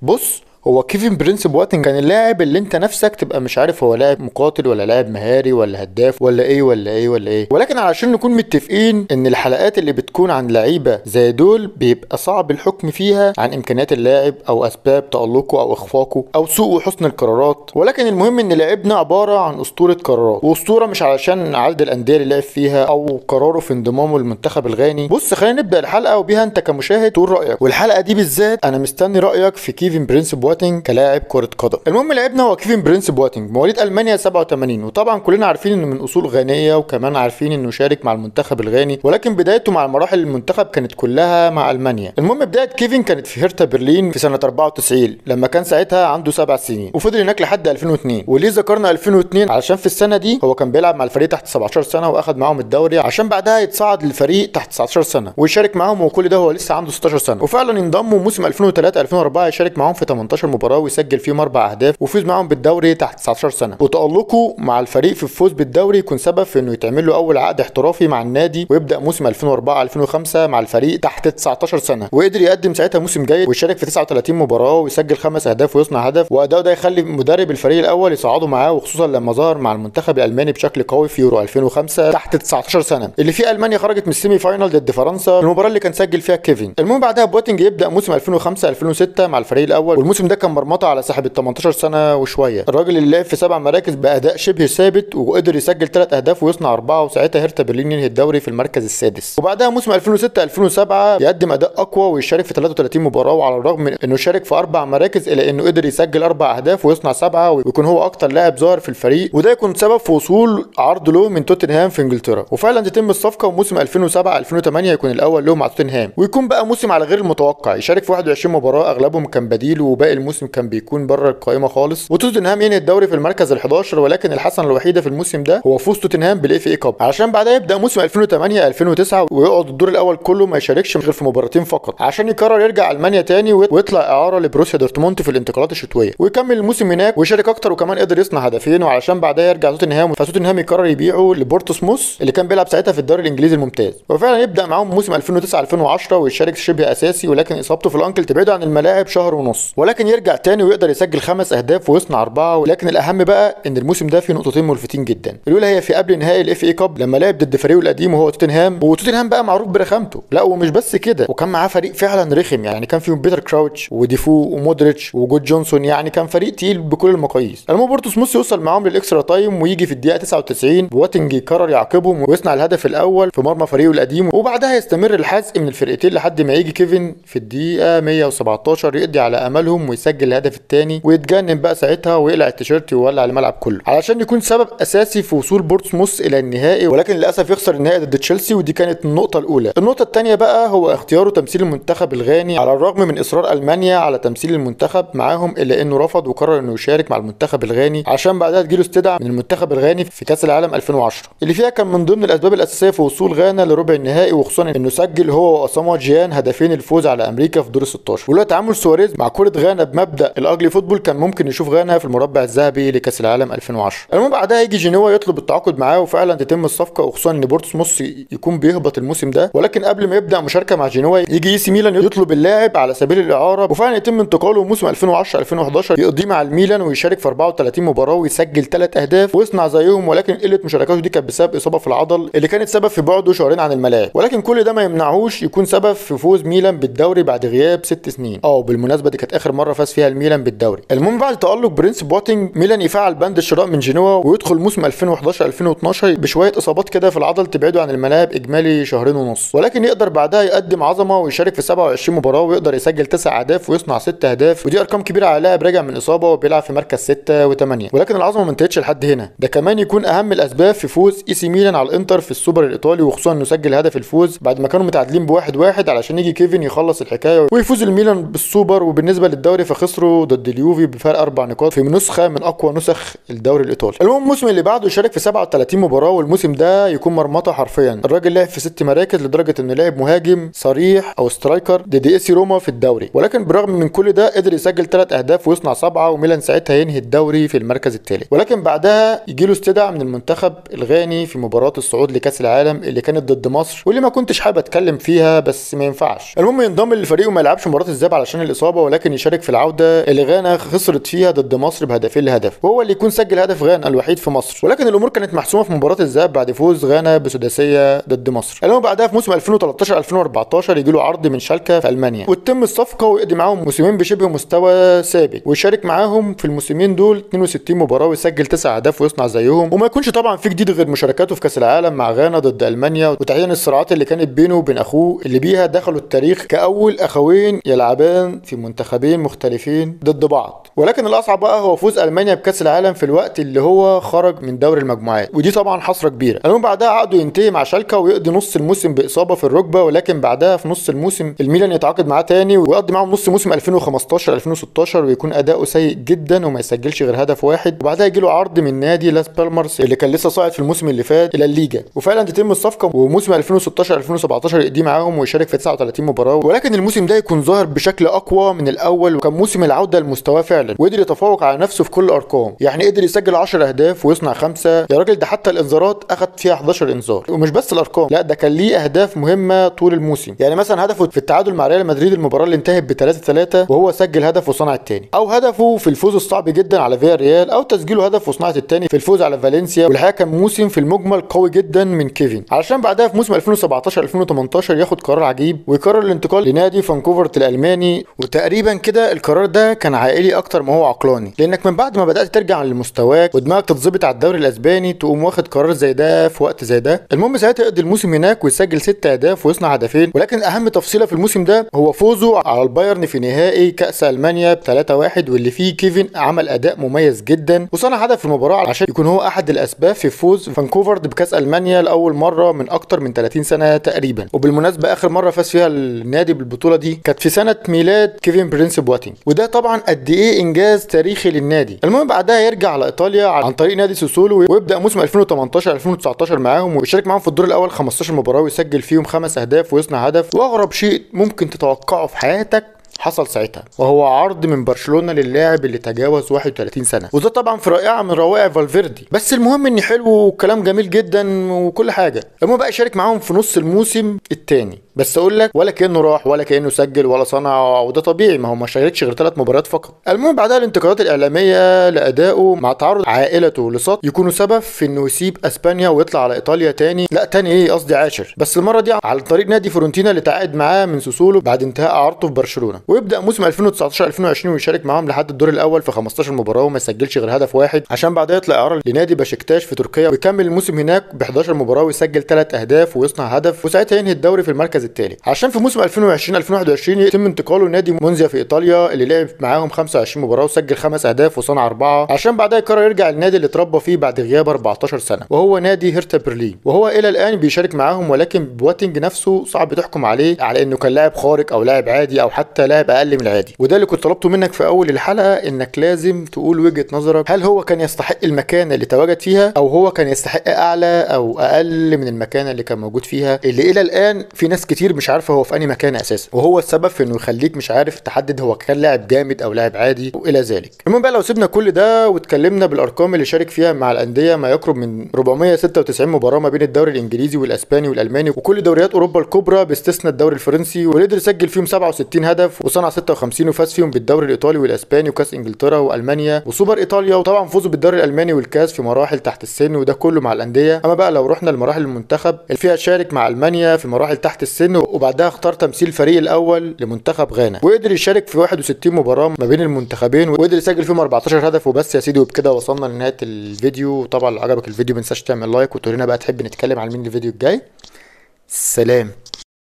بص هو كيفن برنس بواتن كان اللاعب اللي انت نفسك تبقى مش عارف هو لاعب مقاتل ولا لاعب مهاري ولا هداف ولا ايه ولا ايه ولا ايه ولكن علشان نكون متفقين ان الحلقات اللي بتكون عن لعيبه زي دول بيبقى صعب الحكم فيها عن امكانيات اللاعب او اسباب تالقه او اخفاقه او سوء وحسن القرارات ولكن المهم ان لاعبنا عباره عن اسطوره قرارات واسطوره مش علشان عدد الانديه اللي لعب فيها او قراره في انضمامه للمنتخب الغاني بص خلينا نبدا الحلقه وبيها انت كمشاهد تقول رايك والحلقه دي بالذات انا مستني رايك في كيفن برنس بواتنج كلاعب كره قدم المهم لعبنا هو كيفن برنس بواتنج مواليد المانيا 87 وطبعا كلنا عارفين انه من اصول غانيه وكمان عارفين انه شارك مع المنتخب الغاني ولكن بدايته مع مراحل المنتخب كانت كلها مع المانيا المهم بدايه كيفن كانت في هيرتا برلين في سنه 94 لما كان ساعتها عنده سبع سنين وفضل هناك لحد 2002 وليه ذكرنا 2002 علشان في السنه دي هو كان بيلعب مع الفريق تحت 17 سنه واخد معاهم الدوري عشان بعدها يتصعد للفريق تحت 19 سنه ويشارك معاهم وكل ده هو لسه عنده 16 سنه وفعلا انضم موسم 2003 2004 يشارك معاهم في 18 مباراه ويسجل فيهم اربع اهداف ويفوز معاهم بالدوري تحت 19 سنه وتالقه مع الفريق في الفوز بالدوري يكون سبب في انه يتعمل له اول عقد احترافي مع النادي ويبدا موسم 2004 2005 مع الفريق تحت 19 سنه وقدر يقدم ساعتها موسم جيد ويشارك في 39 مباراه ويسجل خمس اهداف ويصنع هدف واداؤه ده يخلي مدرب الفريق الاول يصعده معاه وخصوصا لما ظهر مع المنتخب الالماني بشكل قوي في يورو 2005 تحت 19 سنه اللي فيه المانيا خرجت من السيمي فاينال ضد فرنسا المباراه اللي كان سجل فيها كيفن المهم بعدها بواتنج يبدا موسم 2005 2006 مع الفريق الاول والموسم ده كان مرمطه على ساحب ال 18 سنه وشويه الراجل اللي لعب في سبع مراكز باداء شبه ثابت وقدر يسجل ثلاث اهداف ويصنع اربعه وساعتها هيرتا برلين ينهي الدوري في المركز السادس وبعدها موسم 2006 2007 يقدم اداء اقوى ويشارك في 33 مباراه وعلى الرغم من انه شارك في اربع مراكز الا انه قدر يسجل اربع اهداف ويصنع سبعه ويكون هو اكتر لاعب ظاهر في الفريق وده يكون سبب في وصول عرض له من توتنهام في انجلترا وفعلا تتم الصفقه وموسم 2007 2008 يكون الاول له مع توتنهام ويكون بقى موسم على غير المتوقع يشارك في 21 مباراه اغلبهم كان بديل وباقي الموسم كان بيكون بره القائمه خالص وتوتنهام ينهي الدوري في المركز ال11 ولكن الحسنه الوحيده في الموسم ده هو فوز توتنهام بالاف اي كاب عشان بعدها يبدا موسم 2008 2009 ويقعد الدور الاول كله ما يشاركش غير في مباراتين فقط عشان يقرر يرجع المانيا تاني ويطلع اعاره لبروسيا دورتموند في الانتقالات الشتويه ويكمل الموسم هناك ويشارك اكتر وكمان قدر يصنع هدفين وعلشان بعدها يرجع توتنهام فتوتنهام يقرر يبيعه لبورتوسموس اللي كان بيلعب ساعتها في الدوري الانجليزي الممتاز وفعلا يبدا معاهم موسم 2009 2010 ويشارك شبه اساسي ولكن اصابته في الانكل تبعده عن الملاعب شهر ونص ولكن يرجع تاني ويقدر يسجل خمس اهداف ويصنع اربعه ولكن الاهم بقى ان الموسم ده فيه نقطتين ملفتين جدا الاولى هي في قبل نهائي الاف اي كاب لما لعب ضد فريقه القديم وهو توتنهام وتوتنهام بقى معروف برخامته لا ومش بس كده وكان معاه فريق فعلا رخم يعني كان فيهم بيتر كراوتش وديفو ومودريتش وجود جونسون يعني كان فريق تقيل بكل المقاييس المهم بورتوسموس يوصل معاهم للاكسترا تايم ويجي في الدقيقه 99 بواتنج يقرر يعاقبهم ويصنع الهدف الاول في مرمى فريقه القديم وبعدها يستمر الحزق من الفرقتين لحد ما يجي كيفن في الدقيقه 117 يقضي على املهم ويسجل الهدف الثاني ويتجنن بقى ساعتها ويقلع التيشيرت ويولع الملعب كله علشان يكون سبب اساسي في وصول بورتسموث الى النهائي ولكن للاسف يخسر النهائي ضد تشيلسي ودي كانت النقطه الاولى النقطه الثانيه بقى هو اختياره تمثيل المنتخب الغاني على الرغم من اصرار المانيا على تمثيل المنتخب معاهم الا انه رفض وقرر انه يشارك مع المنتخب الغاني عشان بعدها تجيله استدعاء من المنتخب الغاني في كاس العالم 2010 اللي فيها كان من ضمن الاسباب الاساسيه في وصول غانا لربع النهائي وخصوصا انه سجل هو واسامه جيان هدفين الفوز على امريكا في دور ال 16 ولولا تعامل سواريز مع كره غانا بمبدا الاجلي فوتبول كان ممكن نشوف غانا في المربع الذهبي لكاس العالم 2010 المهم بعدها يجي جنوا يطلب التعاقد معاه وفعلا تتم الصفقه وخصوصا ان بورتسموث يكون بيهبط الموسم ده ولكن قبل ما يبدا مشاركه مع جنوا يجي اي سي ميلان يطلب اللاعب على سبيل الاعاره وفعلا يتم انتقاله موسم 2010 2011 يقضيه مع الميلان ويشارك في 34 مباراه ويسجل ثلاث اهداف ويصنع زيهم ولكن قله مشاركاته دي كانت بسبب اصابه في العضل اللي كانت سبب في بعده شهرين عن الملاعب ولكن كل ده ما يمنعهوش يكون سبب في فوز ميلان بالدوري بعد غياب ست سنين اه بالمناسبه دي كانت اخر مره فاز فيها الميلان بالدوري المهم بعد تالق برنس بوتنج ميلان يفعل بند الشراء من جنوا ويدخل موسم 2011 2012 بشويه اصابات كده في العضل تبعده عن الملاعب اجمالي شهرين ونص ولكن يقدر بعدها يقدم عظمه ويشارك في 27 مباراه ويقدر يسجل 9 اهداف ويصنع 6 اهداف ودي ارقام كبيره على لاعب راجع من اصابه وبيلعب في مركز 6 و8 ولكن العظمه ما انتهتش لحد هنا ده كمان يكون اهم الاسباب في فوز اي سي ميلان على الانتر في السوبر الايطالي وخصوصا انه سجل هدف الفوز بعد ما كانوا متعادلين بواحد واحد علشان يجي كيفن يخلص الحكايه ويفوز الميلان بالسوبر وبالنسبه للدوري فخسروا ضد اليوفي بفرق اربع نقاط في نسخه من اقوى نسخ الدوري الايطالي المهم الموسم اللي بعده يشارك في 37 مباراه والموسم ده يكون مرمطه حرفيا الراجل لعب في ست مراكز لدرجه انه لعب مهاجم صريح او سترايكر ضد اي سي روما في الدوري ولكن بالرغم من كل ده قدر يسجل ثلاث اهداف ويصنع سبعه وميلان ساعتها ينهي الدوري في المركز الثالث ولكن بعدها يجي له استدعاء من المنتخب الغاني في مباراه الصعود لكاس العالم اللي كانت ضد مصر واللي ما كنتش حابب اتكلم فيها بس ما ينفعش المهم ينضم للفريق وما يلعبش مباراه الذهاب علشان الاصابه ولكن يشارك في العوده اللي غانا خسرت فيها ضد مصر بهدفين لهدف وهو اللي يكون سجل هدف غانا الوحيد في مصر ولكن الامور كانت محسومه في مباراه الذهاب بعد فوز غانا بسداسيه ضد مصر المهم بعدها في موسم 2013 2014 يجي له عرض من شالكه في المانيا وتتم الصفقه ويقضي معاهم موسمين بشبه مستوى ثابت ويشارك معاهم في الموسمين دول 62 مباراه ويسجل 9 اهداف ويصنع زيهم وما يكونش طبعا في جديد غير مشاركاته في كاس العالم مع غانا ضد المانيا وتحديدا الصراعات اللي كانت بينه وبين اخوه اللي بيها دخلوا التاريخ كاول اخوين يلعبان في منتخبين مختلفين ضد بعض ولكن الاصعب بقى هو فوز المانيا بكاس العالم في الوقت اللي هو خرج من دوري المجموعات ودي طبعا حسره كبيره المهم بعدها عقده ينتهي مع شالكا ويقضي نص الموسم باصابه في الركبه ولكن بعدها في نص الموسم الميلان يتعاقد معاه تاني ويقضي معاهم نص موسم 2015 2016 ويكون اداؤه سيء جدا وما يسجلش غير هدف واحد وبعدها يجي له عرض من نادي لاس بالمرز اللي كان لسه صاعد في الموسم اللي فات الى الليجا وفعلا تتم الصفقه وموسم 2016 2017 يقضي معاهم ويشارك في 39 مباراه ولكن الموسم ده يكون ظاهر بشكل اقوى من الاول وكان موسم العوده لمستواه فعلا وقدر يتفوق على نفسه في كل الارقام يعني قدر يسجل 10 اهداف ويصنع خمسه يا راجل ده حتى الانذارات اخذ فيها 11 انذار ومش بس الارقام لا ده كان ليه اهداف مهمه طول الموسم يعني مثلا هدفه في التعادل مع ريال مدريد المباراه اللي انتهت ب 3 3 وهو سجل هدف وصنع الثاني او هدفه في الفوز الصعب جدا على فيا ريال او تسجيله هدف وصناعه الثاني في الفوز على فالنسيا والحقيقه كان موسم في المجمل قوي جدا من كيفن علشان بعدها في موسم 2017 2018 ياخد قرار عجيب ويقرر الانتقال لنادي فانكوفرت الالماني وتقريبا كده القرار ده كان عائلي اكتر ما هو عقلاني لانك من بعد ما بدات ترجع لمستواك ودماغك تتظبط على الدوري الاسباني تقوم واخد قرار زي ده في وقت زي ده المهم ساعتها يقضي الموسم هناك ويسجل ست اهداف ويصنع هدفين ولكن اهم تفصيله في الموسم ده هو فوزه على البايرن في نهائي كاس المانيا ب 3-1 واللي فيه كيفن عمل اداء مميز جدا وصنع هدف في المباراه عشان يكون هو احد الاسباب في فوز فانكوفر بكاس المانيا لاول مره من اكتر من 30 سنه تقريبا وبالمناسبه اخر مره فاز فيها النادي بالبطوله دي كانت في سنه ميلاد كيفن برينس بواتينج وده طبعا قد ايه انجاز تاريخي للنادي المهم بعدها يرجع على ايطاليا عن طريق نادي سوسولو ويبدا موسم 2018 2019 معاهم ويشارك معاهم في الدور الاول 15 مباراه ويسجل فيهم خمس اهداف ويصنع هدف واغرب شيء ممكن تتوقعه في حياتك حصل ساعتها وهو عرض من برشلونه للاعب اللي تجاوز 31 سنه وده طبعا في رائعه من روائع فالفيردي بس المهم ان حلو وكلام جميل جدا وكل حاجه المهم بقى يشارك معاهم في نص الموسم الثاني بس اقول لك ولا كانه راح ولا كانه سجل ولا صنع وده طبيعي ما هو ما شاركش غير ثلاث مباريات فقط المهم بعدها الانتقادات الاعلاميه لادائه مع تعرض عائلته لصوت يكونوا سبب في انه يسيب اسبانيا ويطلع على ايطاليا تاني لا تاني ايه قصدي عاشر بس المره دي على طريق نادي فورنتينا اللي تعاقد معاه من سوسولو بعد انتهاء اعارته في برشلونه ويبدا موسم 2019 2020 ويشارك معاهم لحد الدور الاول في 15 مباراه وما يسجلش غير هدف واحد عشان بعدها يطلع اعاره لنادي بشكتاش في تركيا ويكمل الموسم هناك ب 11 مباراه ويسجل ثلاث اهداف ويصنع هدف وساعتها ينهي الدوري في المركز الثالث عشان في موسم 2020 2021 يتم انتقاله لنادي مونزيا في ايطاليا اللي لعب معاهم 25 مباراه وسجل خمس اهداف وصنع اربعه عشان بعدها يقرر يرجع للنادي اللي اتربى فيه بعد غياب 14 سنه وهو نادي هيرتا برلين وهو الى الان بيشارك معاهم ولكن بواتنج نفسه صعب تحكم عليه على انه كان لاعب خارق او لاعب عادي او حتى لاعب اقل من العادي وده اللي كنت طلبته منك في اول الحلقه انك لازم تقول وجهه نظرك هل هو كان يستحق المكان اللي تواجد فيها او هو كان يستحق اعلى او اقل من المكان اللي كان موجود فيها اللي الى الان في ناس كتير مش عارفه هو في انهي مكان اساسا وهو السبب في انه يخليك مش عارف تحدد هو كان لاعب جامد او لاعب عادي والى ذلك المهم بقى لو سيبنا كل ده واتكلمنا بالارقام اللي شارك فيها مع الانديه ما يقرب من 496 مباراه ما بين الدوري الانجليزي والاسباني والالماني وكل دوريات اوروبا الكبرى باستثناء الدوري الفرنسي وقدر يسجل فيهم 67 هدف وصنع 56 وفاز فيهم بالدوري الايطالي والاسباني وكاس انجلترا والمانيا وسوبر ايطاليا وطبعا فوزه بالدوري الالماني والكاس في مراحل تحت السن وده كله مع الانديه اما بقى لو رحنا لمراحل المنتخب اللي فيها شارك مع المانيا في مراحل تحت السن وبعدها اختار تمثيل الفريق الاول لمنتخب غانا وقدر يشارك في 61 مباراه ما بين المنتخبين وقدر يسجل فيهم 14 هدف وبس يا سيدي وبكده وصلنا لنهايه الفيديو طبعا لو عجبك الفيديو ما تنساش تعمل لايك وتقول لنا بقى تحب نتكلم عن مين الفيديو الجاي سلام